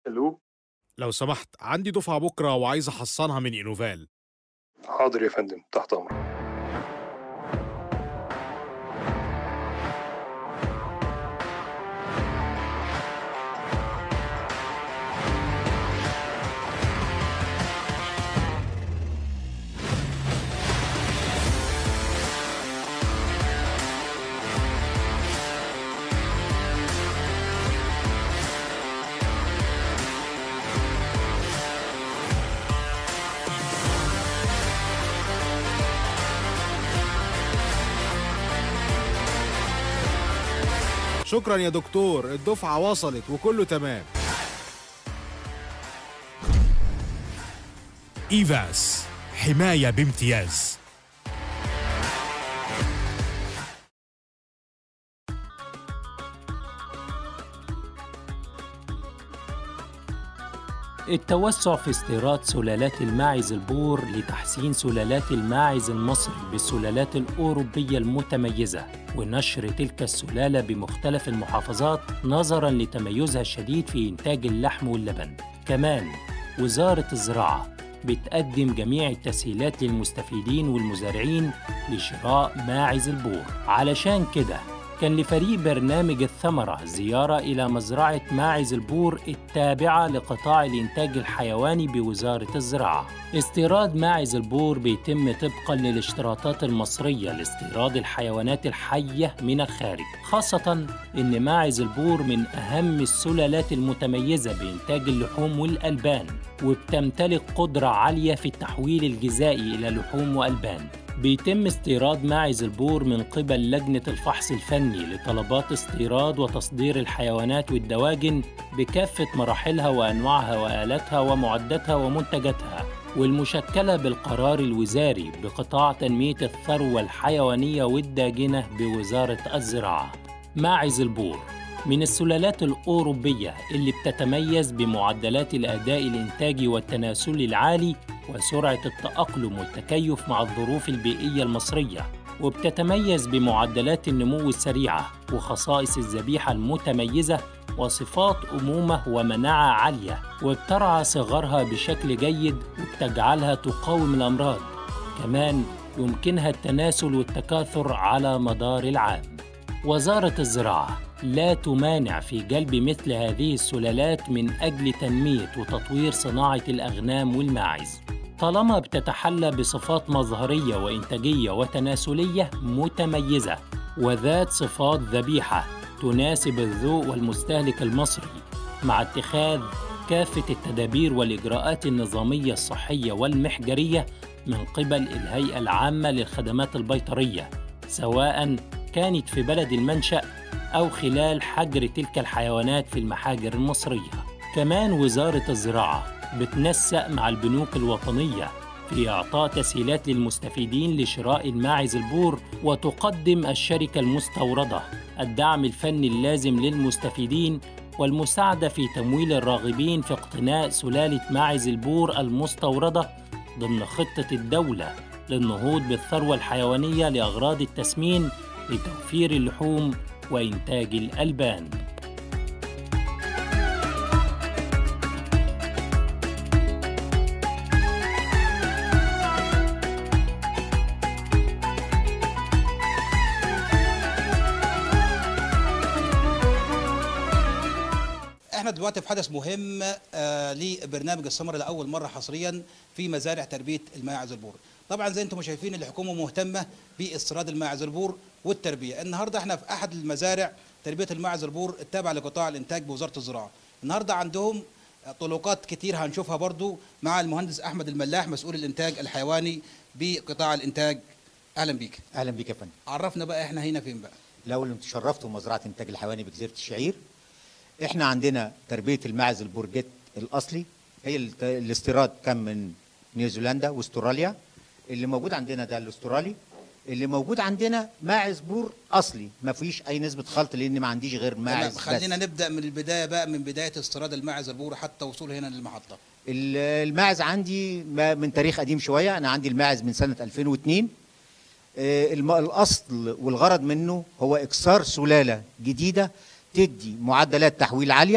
الو لو سمحت عندي دفعة بكرة وعايز أحصنها من إنوفال حاضر يا فندم تحت امرك شكرا يا دكتور الدفعة وصلت وكله تمام إيفاس حماية بامتياز التوسع في استيراد سلالات الماعز البور لتحسين سلالات الماعز المصري بالسلالات الأوروبية المتميزة ونشر تلك السلالة بمختلف المحافظات نظراً لتميزها الشديد في إنتاج اللحم واللبن كمان وزارة الزراعة بتقدم جميع التسهيلات للمستفيدين والمزارعين لشراء ماعز البور علشان كده كان لفريق برنامج الثمرة زيارة إلى مزرعة ماعز البور التابعة لقطاع الإنتاج الحيواني بوزارة الزراعة. استيراد ماعز البور بيتم طبقاً للاشتراطات المصرية لاستيراد الحيوانات الحية من الخارج، خاصة إن ماعز البور من أهم السلالات المتميزة بإنتاج اللحوم والألبان، وبتمتلك قدرة عالية في التحويل الغذائي إلى لحوم وألبان. بيتم استيراد ماعز البور من قبل لجنة الفحص الفني لطلبات استيراد وتصدير الحيوانات والدواجن بكافة مراحلها وأنواعها وآلاتها ومعداتها ومنتجاتها والمشكلة بالقرار الوزاري بقطاع تنمية الثروة الحيوانية والداجنة بوزارة الزراعة ماعز البور من السلالات الأوروبية اللي بتتميز بمعدلات الأداء الإنتاجي والتناسلي العالي وسرعة التأقلم والتكيف مع الظروف البيئية المصرية وبتتميز بمعدلات النمو السريعة وخصائص الذبيحة المتميزة وصفات أمومة ومناعة عالية وبترعى صغارها بشكل جيد وبتجعلها تقاوم الأمراض كمان يمكنها التناسل والتكاثر على مدار العام وزارة الزراعة لا تمانع في جلب مثل هذه السلالات من أجل تنمية وتطوير صناعة الأغنام والماعز طالما بتتحلى بصفات مظهرية وإنتاجية وتناسلية متميزة وذات صفات ذبيحة تناسب الذوق والمستهلك المصري مع اتخاذ كافة التدابير والإجراءات النظامية الصحية والمحجرية من قبل الهيئة العامة للخدمات البيطرية سواء كانت في بلد المنشأ أو خلال حجر تلك الحيوانات في المحاجر المصرية. كمان وزارة الزراعة بتنسق مع البنوك الوطنية في إعطاء تسهيلات للمستفيدين لشراء الماعز البور وتقدم الشركة المستوردة الدعم الفني اللازم للمستفيدين والمساعدة في تمويل الراغبين في اقتناء سلالة ماعز البور المستوردة ضمن خطة الدولة للنهوض بالثروة الحيوانية لأغراض التسمين لتوفير اللحوم وإنتاج الألبان. احنا دلوقتي في حدث مهم آه لبرنامج السمر لاول مره حصريا في مزارع تربيه الماعز البور طبعا زي انتم شايفين الحكومه مهتمه باستيراد الماعز البور والتربيه النهارده احنا في احد المزارع تربيه الماعز البور التابعه لقطاع الانتاج بوزاره الزراعه النهارده عندهم طلقات كتير هنشوفها برضو مع المهندس احمد الملاح مسؤول الانتاج الحيواني بقطاع الانتاج اهلا بيك اهلا بيك يا فندم عرفنا بقى احنا هنا فين بقى الاول انتم شرفتوا مزرعه انتاج الحيواني بجزيره الشعير احنا عندنا تربيه الماعز البورجيت الاصلي هي الت- الاستيراد كان من نيوزيلندا واستراليا اللي موجود عندنا ده الاسترالي اللي موجود عندنا ماعز بور اصلي ما فيش اي نسبه خلط لان ما عنديش غير تمام ماعز خلينا بس. نبدا من البدايه بقى من بدايه استيراد الماعز البور حتى وصوله هنا للمحطه ال- الماعز عندي ما- من تاريخ قديم شويه انا عندي الماعز من سنه 2002 آه، الم- الاصل والغرض منه هو اكسار سلاله جديده تدي معدلات تحويل عاليه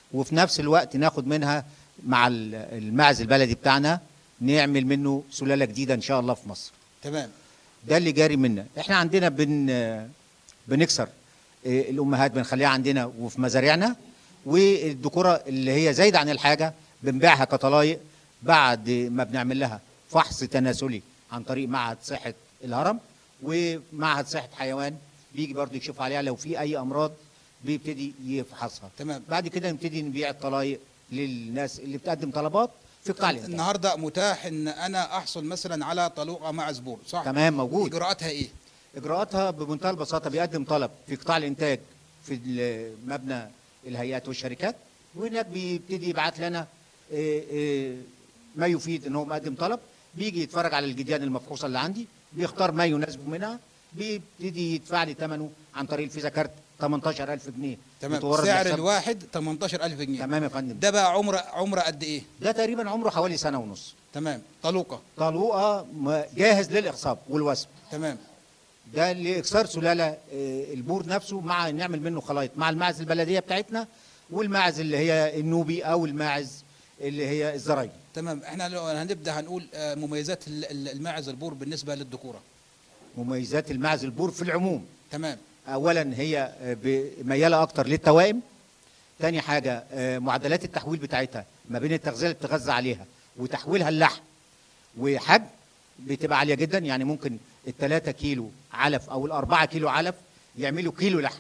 وفي نفس الوقت ناخد منها مع ال- الماعز البلدي بتاعنا نعمل منه سلاله جديده ان شاء الله في مصر تمام ده اللي جاري منا احنا عندنا بن بنكسر آه، الامهات بنخليها عندنا وفي مزارعنا والذكوره اللي هي زايده عن الحاجه بنبيعها كطلايق بعد ما بنعمل لها فحص تناسلي عن طريق معهد صحه الهرم ومعهد صحه حيوان بيجي برضه يكشف عليها لو في اي امراض بيبتدي يفحصها تمام. بعد كده نبتدي نبيع الطلايق للناس اللي بتقدم طلبات في قطاع الانتاج النهارده متاح ان انا احصل مثلا على طلوقه مع زبور صح تمام موجود اجراءاتها ايه اجراءاتها بمنتهى البساطه بيقدم طلب في قطاع الانتاج في مبنى الهيئات والشركات وهناك بيبتدي يبعت لنا إيه، إيه، ما يفيد ان هو مقدم طلب بيجي يتفرج على الجديان المفحوصه اللي عندي بيختار ما يناسبه منها بيبتدي يدفع لي ثمنه عن طريق الفيزا كارت 18000 جنيه تمام بتورد سعر لحساب- الواحد 18000 جنيه تمام يا فندم ده بقى عمره عمره قد ايه ده تقريبا عمره حوالي سنه ونص تمام طلوقه طلوقه م- جاهز للاخصاب والوسم تمام ده لاكسار سلاله آه، البور نفسه مع نعمل منه خلايط مع الماعز البلديه بتاعتنا والماعز اللي هي النوبي او الماعز اللي هي الزرايبي تمام احنا لو هنبدا هنقول آه، مميزات ال- ال- الماعز البور بالنسبه للذكوره مميزات الماعز البور في العموم تمام اولا هي آه، ب- مياله اكتر للتوائم تاني حاجه آه، معدلات التحويل بتاعتها ما بين التغذيه اللي بتغذى عليها وتحويلها اللحم وحجم بتبقى عاليه جدا يعني ممكن الثلاثة كيلو علف او الأربعة كيلو علف يعملوا كيلو لحم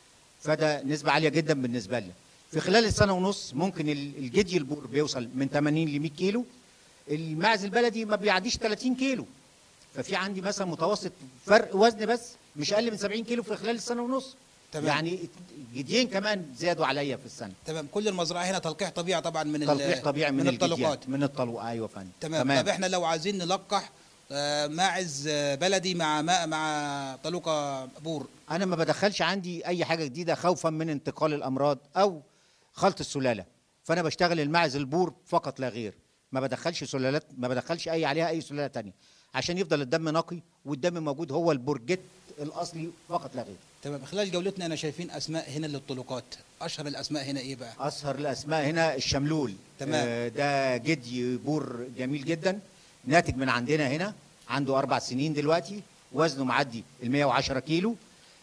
فده نسبه عاليه جدا بالنسبه لنا في خلال السنه ونص ممكن ال- الجدي البور بيوصل من 80 ل 100 كيلو الماعز البلدي ما بيعديش 30 كيلو ففي عندي مثلا متوسط فرق وزن بس مش اقل من 70 كيلو في خلال السنه ونص تمام. يعني جديين كمان زادوا عليا في السنه تمام كل المزرعه هنا تلقيح طبيعي طبعا من ال- تلقيح طبيعي من, من الجديان، الطلقات من الطلوق ايوه يا فندم تمام. طب احنا لو عايزين نلقح آه، ماعز آه، بلدي مع ماء مع طلوقه بور انا ما بدخلش عندي اي حاجه جديده خوفا من انتقال الامراض او خلط السلاله فانا بشتغل الماعز البور فقط لا غير ما بدخلش سلالات ما بدخلش اي عليها اي سلاله تانية عشان يفضل الدم نقي والدم موجود هو البرجيت الاصلي فقط لا غير تمام خلال جولتنا انا شايفين اسماء هنا للطلقات اشهر الاسماء هنا ايه بقى اشهر الاسماء هنا الشملول تمام. آه، ده جدي بور جميل جدا ناتج من عندنا هنا عنده اربع سنين دلوقتي وزنه معدي ال 110 كيلو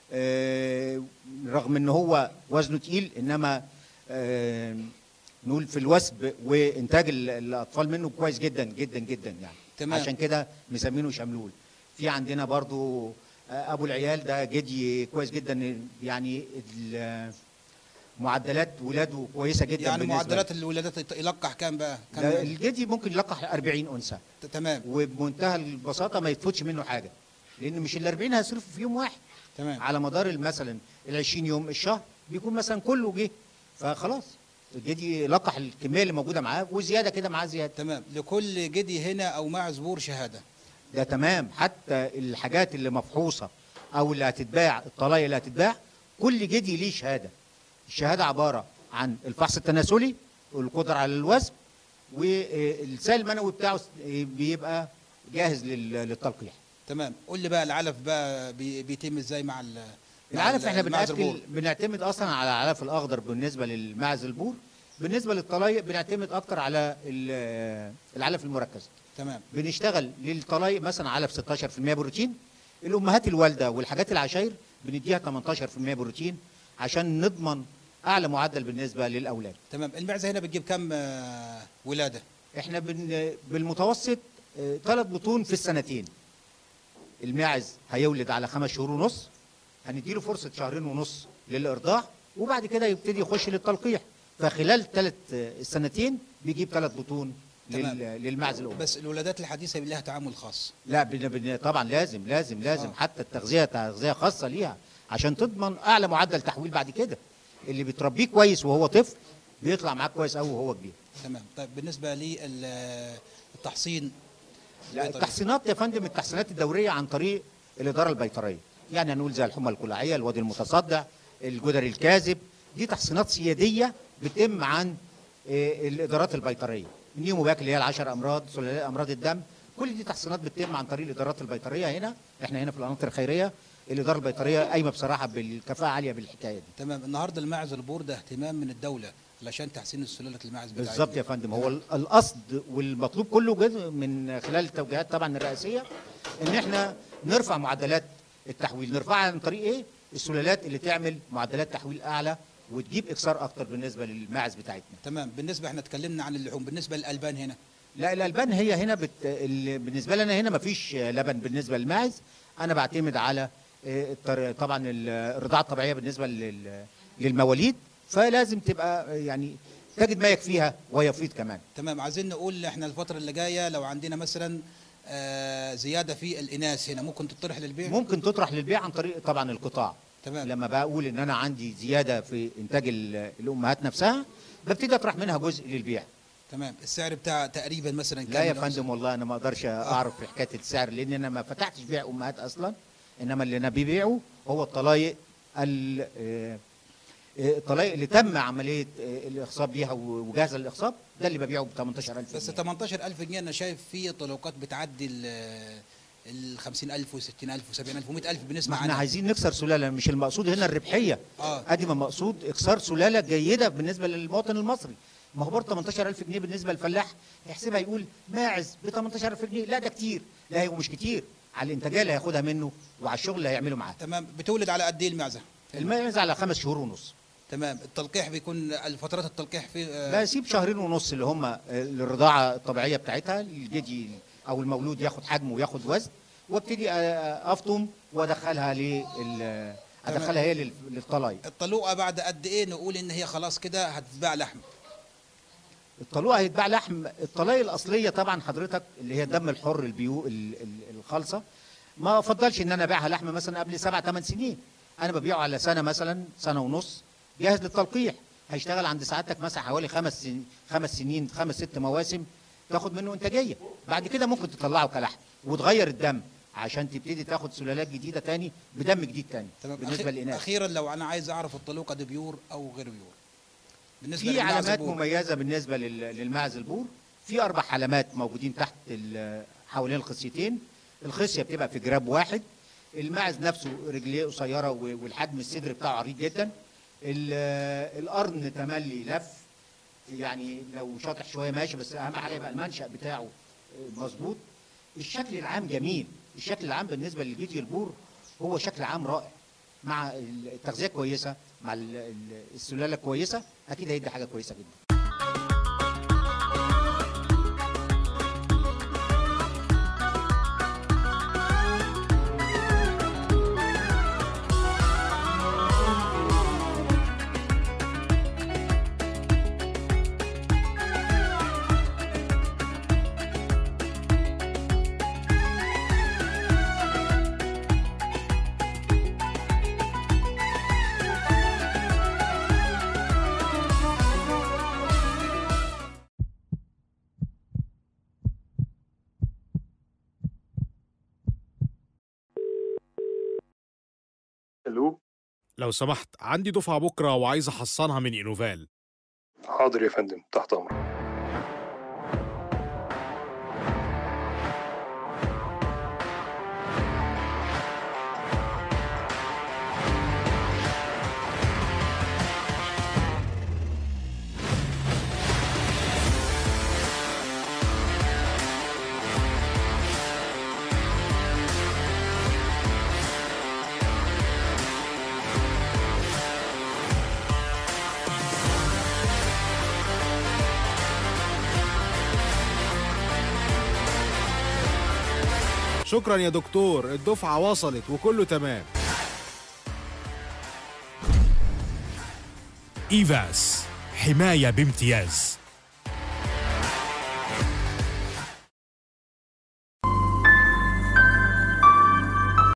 آه، رغم ان هو وزنه تقيل انما آه، نقول في الوثب وانتاج ال- الاطفال منه كويس جدا جدا جدا يعني تمام. عشان كده مسمينه شملول في عندنا برضو آه، ابو العيال ده جدي كويس جدا يعني ال- معدلات ولاده كويسه جدا يعني بالنسبة معدلات الولادات يت- يلقح كام بقى ده كام الجدي ممكن يلقح 40 انثى ت- تمام وبمنتهى البساطه ما يتفوتش منه حاجه لان مش ال 40 هيصرفوا في يوم واحد تمام على مدار مثلا ال 20 يوم الشهر بيكون مثلا كله جه فخلاص الجدي لقح الكميه اللي موجوده معاه وزياده كده معاه زياده تمام لكل جدي هنا او ماعز بور شهاده ده تمام حتى الحاجات اللي مفحوصه او اللي هتتباع الطلايق اللي هتتباع كل جدي ليه شهاده الشهاده عباره عن الفحص التناسلي والقدره على الوزن والسائل المنوي بتاعه بيبقى جاهز لل- للتلقيح تمام قول لي بقى العلف بقى بي- بيتم ازاي مع ال مع العلف ال- احنا الماعز بنأكل البور؟ بنعتمد اصلا على العلف الاخضر بالنسبه للماعز البور بالنسبه للطلايق بنعتمد اكتر على ال- العلف المركز تمام بنشتغل للطلايق مثلا علف 16% بروتين الامهات الوالده والحاجات العشاير بنديها 18% بروتين عشان نضمن اعلى معدل بالنسبه للاولاد تمام المعزه هنا بتجيب كام آه، ولاده احنا بن بالمتوسط ثلاث بطون في السنتين الماعز هيولد على خمس شهور ونص هنديله فرصه شهرين ونص للارضاع وبعد كده يبتدي يخش للتلقيح فخلال ثلاث السنتين بيجيب ثلاث بطون تمام. لل- للمعز الام بس الولادات الحديثه لها تعامل خاص لا بن بن طبعا لازم لازم لازم آه. حتى التغذيه تغذيه خاصه ليها عشان تضمن اعلى معدل تحويل بعد كده اللي بتربيه كويس وهو طفل بيطلع معاك كويس قوي وهو كبير تمام طيب بالنسبه للتحصين لا التحصينات يا فندم التحصينات الدوريه عن طريق الاداره البيطريه يعني هنقول زي الحمى الكلاعيه الوادي المتصدع الجدري الكاذب دي تحصينات سياديه بتتم عن آه، الادارات البيطريه نيوموباك اللي هي العشر امراض سلالات امراض الدم كل دي تحصينات بتتم عن طريق الادارات البيطريه هنا احنا هنا في القناطر الخيريه الاداره البيطريه قايمه بصراحه بالكفاءه عاليه بالحكايه دي تمام النهارده الماعز البور ده اهتمام من الدوله علشان تحسين سلاله الماعز بتاعتنا بالظبط يا فندم هو ال- القصد والمطلوب كله جزء من خلال التوجيهات طبعا الرئاسيه ان احنا نرفع معدلات التحويل نرفعها عن طريق ايه السلالات اللي تعمل معدلات تحويل اعلى وتجيب اكثار اكتر بالنسبه للماعز بتاعتنا تمام بالنسبه احنا اتكلمنا عن اللحوم بالنسبه للالبان هنا لا الالبان هي هنا بت... ال- بالنسبه لنا هنا مفيش لبن بالنسبه للماعز انا بعتمد على آه، الطر- طبعا ال- الرضاعه الطبيعيه بالنسبه لل... للمواليد فلازم تبقى آه، يعني تجد ما يكفيها ويفيض كمان تمام عايزين نقول احنا الفتره اللي جايه لو عندنا مثلا آه زياده في الاناث هنا ممكن تطرح للبيع ممكن تطرح للبيع عن طريق طبعا القطاع تمام. لما بقول ان انا عندي زياده في انتاج ال- الامهات نفسها ببتدي اطرح منها جزء للبيع تمام السعر بتاع تقريبا مثلا كام لا يا لو- فندم والله انا ما اقدرش اعرف في حكايه السعر لان انا ما فتحتش بيع امهات اصلا انما اللي انا ببيعه هو الطلايق ال- آه، آه، الطلايق اللي تم عمليه آه، الاخصاب ليها وجاهزه للاخصاب ده اللي ببيعه ب 18000 بس جنيه. 18000 جنيه انا شايف في طلوقات بتعدي ال ال 50000 و60000 و70000 و100000 ما بنسمع احنا عنها عايزين نكسر سلاله مش المقصود هنا الربحيه آه. ادي ما مقصود اكسار سلاله جيده بالنسبه للمواطن المصري ما هو برضه 18000 جنيه بالنسبه للفلاح يحسبها يقول ماعز ب 18000 جنيه لا ده كتير لا هو مش كتير على الانتاجيه اللي هياخدها منه وعلى الشغل اللي هيعمله معاه تمام بتولد على قد ايه المعزه الماعز على خمس شهور ونص تمام التلقيح بيكون فترات التلقيح في آه، بسيب شهرين ونص اللي هم الرضاعه الطبيعيه بتاعتها الجدي او المولود ياخد حجمه وياخد وزن وابتدي أ- افطم وادخلها لل ادخلها هي لل- للطلايق الطلوقه بعد قد ايه نقول ان هي خلاص كده هتتباع لحم الطلوع هيتباع لحم الطلايق الاصليه طبعا حضرتك اللي هي الدم الحر البيو ال- ال- الخالصه ما افضلش ان انا ابيعها لحم مثلا قبل سبع ثمان سنين انا ببيعه على سنه مثلا سنه ونص جاهز للتلقيح هيشتغل عند سعادتك مثلا حوالي خمس سنين خمس سنين خمس ست مواسم تاخد منه انتاجيه بعد كده ممكن تطلعه كلحم وتغير الدم عشان تبتدي تاخد سلالات جديده تاني بدم جديد تاني تمام بالنسبه أخي- للاناث اخيرا لو انا عايز اعرف الطلوقه دي بيور او غير بيور بالنسبه في للمعز علامات البور. مميزه بالنسبه لل- للماعز البور في اربع علامات موجودين تحت ال- حوالين الخصيتين الخصيه بتبقى في جراب واحد الماعز نفسه رجليه قصيره و- والحجم الصدر بتاعه عريض جدا ال- القرن تملي لف يعني لو شاطح شويه ماشي بس اهم حاجه يبقى المنشا بتاعه مظبوط الشكل العام جميل الشكل العام بالنسبه للجدي البور هو شكل عام رائع مع التغذيه كويسه مع ال- ال- السلاله كويسه اكيد هيدي حاجه كويسه جدا الو لو سمحت عندي دفعة بكرة وعايز أحصنها من إنوفال حاضر يا فندم تحت امرك شكرا يا دكتور الدفعة وصلت وكله تمام إيفاس حماية بامتياز